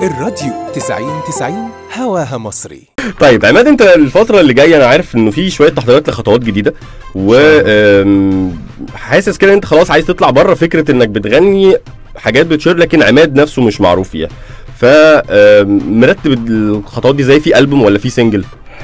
الراديو 90 90 هواها مصري طيب عماد انت الفترة اللي جاية انا عارف انه في شوية تحضيرات لخطوات جديدة و آم، حاسس كده انت خلاص عايز تطلع بره فكرة انك بتغني حاجات بتشير لكن عماد نفسه مش معروف فيها ف آم، مرتب الخطوات دي زي في ألبوم ولا في سنجل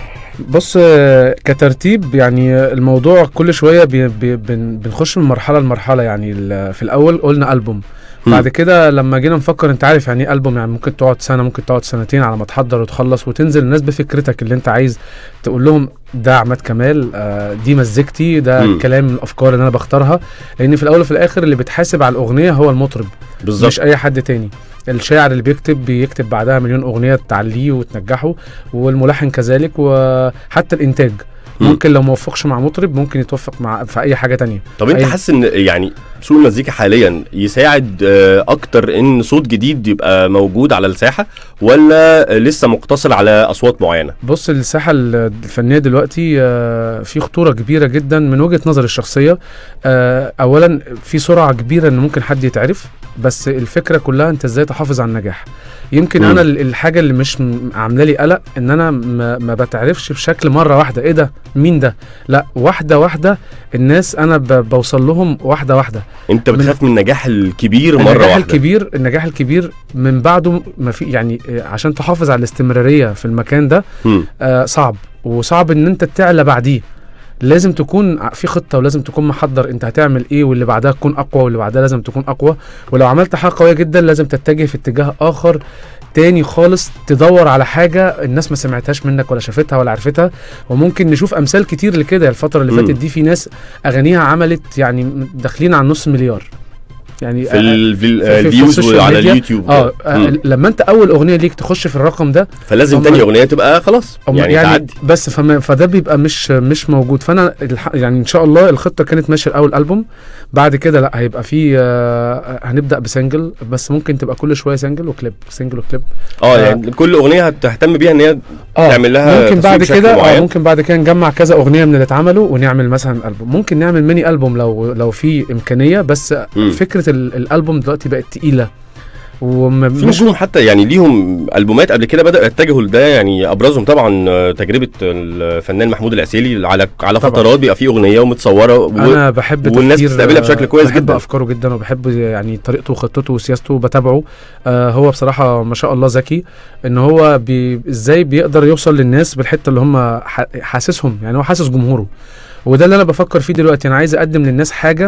بص آه، كترتيب يعني آه، الموضوع كل شويه بي بي بن بنخش من مرحله لمرحله يعني ال- في الاول قلنا البوم مم. بعد كده لما جينا نفكر انت عارف يعني ايه البوم يعني ممكن تقعد سنه ممكن تقعد سنتين على ما تحضر وتخلص وتنزل الناس بفكرتك اللي انت عايز تقول لهم ده عماد كمال آه، دي مزيكتي ده مم. كلام من الافكار اللي انا بختارها لان في الاول وفي الاخر اللي بتحاسب على الاغنيه هو المطرب بالظبط مش اي حد تاني الشاعر اللي بيكتب بيكتب بعدها مليون اغنيه تعليه وتنجحه والملحن كذلك وحتى الانتاج مم. ممكن لو موفقش مع مطرب ممكن يتوفق مع في اي حاجه تانية طب انت أي- حاسس ان يعني سوق المزيكا حاليا يساعد آه، اكتر ان صوت جديد يبقى موجود على الساحة ولا لسه مقتصر على اصوات معينة بص الساحه الفنيه دلوقتي آه، في خطوره كبيره جدا من وجهه نظري الشخصيه آه، اولا في سرعه كبيره ان ممكن حد يتعرف بس الفكره كلها انت ازاي تحافظ على النجاح يمكن مم. انا ال- الحاجه اللي مش م- عامله لي قلق ان انا ما, ما بتعرفش بشكل مره واحده ايه ده مين ده لا واحده واحده الناس انا ب- بوصل لهم واحده واحده انت من- بتخاف من النجاح الكبير مرة النجاح واحدة الكبير النجاح الكبير من بعده ما في يعني آه، عشان تحافظ على الاستمراريه في المكان ده مم. آه صعب وصعب ان انت تعلى بعديه لازم تكون ع- في خطه ولازم تكون محضر انت هتعمل ايه واللي بعدها تكون اقوى واللي بعدها لازم تكون اقوى ولو عملت حاجه قويه جدا لازم تتجه في اتجاه اخر تاني خالص تدور على حاجه الناس ما سمعتهاش منك ولا شافتها ولا عرفتها وممكن نشوف امثال كتير لكده الفتره اللي مم. فاتت دي في ناس اغانيها عملت يعني داخلين على نص مليار يعني في ال- في ال- في- في الفيوز السوشيال وعلى ميديا. اليوتيوب اه آه، مم. لما انت اول اغنيه ليك تخش في الرقم ده فلازم هم- تاني اغنيه تبقى خلاص أم- يعني, يعني تعدي بس فما فده بيبقى مش مش موجود فانا الح... يعني ان شاء الله الخطه كانت ماشيه الاول البوم بعد كده لا هيبقى في آه، هنبدا بسنجل بس ممكن تبقى كل شويه سنجل وكليب سنجل وكليب اه يعني كل اغنيه هتهتم بيها ان هي اه تعمل لها ممكن بعد تصوير كده بشكل اه معين. ممكن بعد كده نجمع كذا اغنيه من اللي اتعملوا ونعمل مثلا البوم ممكن نعمل ميني البوم لو لو في امكانيه بس مم. فكره ال- الالبوم دلوقتي بقت تقيله في ومش نجوم حتى يعني ليهم البومات قبل كده بدأوا يتجهوا لده يعني ابرزهم طبعا آه، تجربه الفنان محمود العسيلي على على طبعاً. فترات بيبقى فيه اغنيه ومتصوره و... انا بحب والناس تفكير- بتستقبلها بشكل كويس بحب جدا. افكاره جدا وبحب يعني طريقته وخطته وسياسته بتابعه آه هو بصراحه ما شاء الله ذكي ان هو بي ازاي بيقدر يوصل للناس بالحته اللي هم ح- حاسسهم يعني هو حاسس جمهوره وده اللي انا بفكر فيه دلوقتي انا عايز اقدم للناس حاجه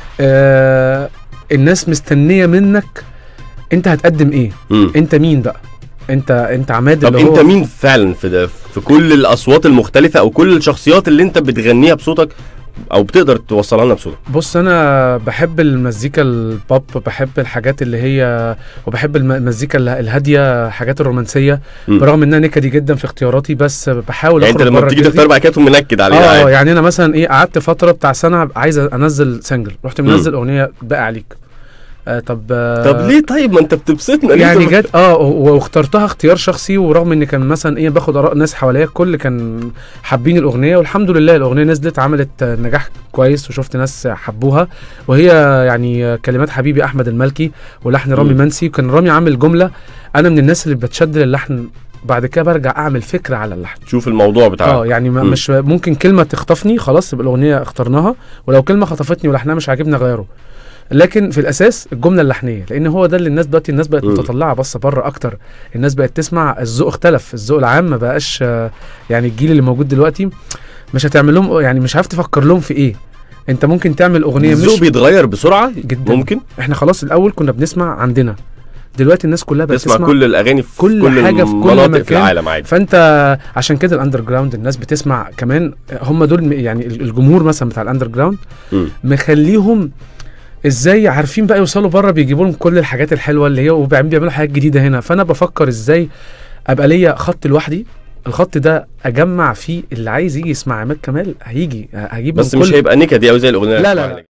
آه الناس مستنيه منك انت هتقدم ايه مم. انت مين بقى انت انت عماد طب اللي هو انت مين فعلا في ده في كل الاصوات المختلفه او كل الشخصيات اللي انت بتغنيها بصوتك او بتقدر توصلها لنا بصوتك بص انا بحب المزيكا البوب بحب الحاجات اللي هي وبحب الم- المزيكا اله- الهاديه الحاجات الرومانسيه مم. برغم انها نكدي جدا في اختياراتي بس بحاول يعني انت اخرج لما بره بتيجي كيرفي. تختار بعد كده تقوم منكد عليها اه عادي. يعني انا مثلا ايه قعدت فتره بتاع سنه عايز انزل سنجل رحت منزل اغنيه بقى عليك آه طب آه طب ليه طيب ما انت بتبسطنا ليه يعني طب- جت اه و- واخترتها اختيار شخصي ورغم ان كان مثلا ايه باخد اراء ناس حواليا الكل كان حابين الاغنيه والحمد لله الاغنيه نزلت عملت آه، نجاح كويس وشفت ناس حبوها وهي يعني آه، كلمات حبيبي احمد المالكي ولحن رامي مم. منسي وكان رامي عامل جمله انا من الناس اللي بتشد للحن بعد كده برجع اعمل فكره على اللحن شوف الموضوع بتاع اه يعني ما مم. مش ممكن كلمه تخطفني خلاص يبقى الاغنيه اخترناها ولو كلمه خطفتني ولحنها مش عاجبني اغيره لكن في الاساس الجمله اللحنيه لان هو ده اللي الناس دلوقتي الناس بقت مم. متطلعه بص بره اكتر الناس بقت تسمع الذوق اختلف الذوق العام ما بقاش آه، يعني الجيل اللي موجود دلوقتي مش هتعمل لهم يعني مش عارف تفكر لهم في ايه انت ممكن تعمل اغنيه الذوق مش بيتغير بسرعه جدا ممكن احنا خلاص الاول كنا بنسمع عندنا دلوقتي الناس كلها بقت تسمع تسمع كل الاغاني في كل كل حاجة في كل المناطق في مكان. العالم عادي فانت عشان كده الاندر جراوند الناس بتسمع كمان هم دول م- يعني الجمهور مثلا بتاع الاندر جراوند مم. مخليهم ازاي عارفين بقى يوصلوا بره بيجيبوا لهم كل الحاجات الحلوه اللي هي وبعدين بيعملوا حاجات جديده هنا فانا بفكر ازاي ابقى ليا خط لوحدي الخط ده اجمع فيه اللي عايز يجي يسمع عماد كمال هيجي هجيب بس من مش كل هيبقى نكدي قوي زي الاغنيه اللي لا، لا، هتسمعها لا.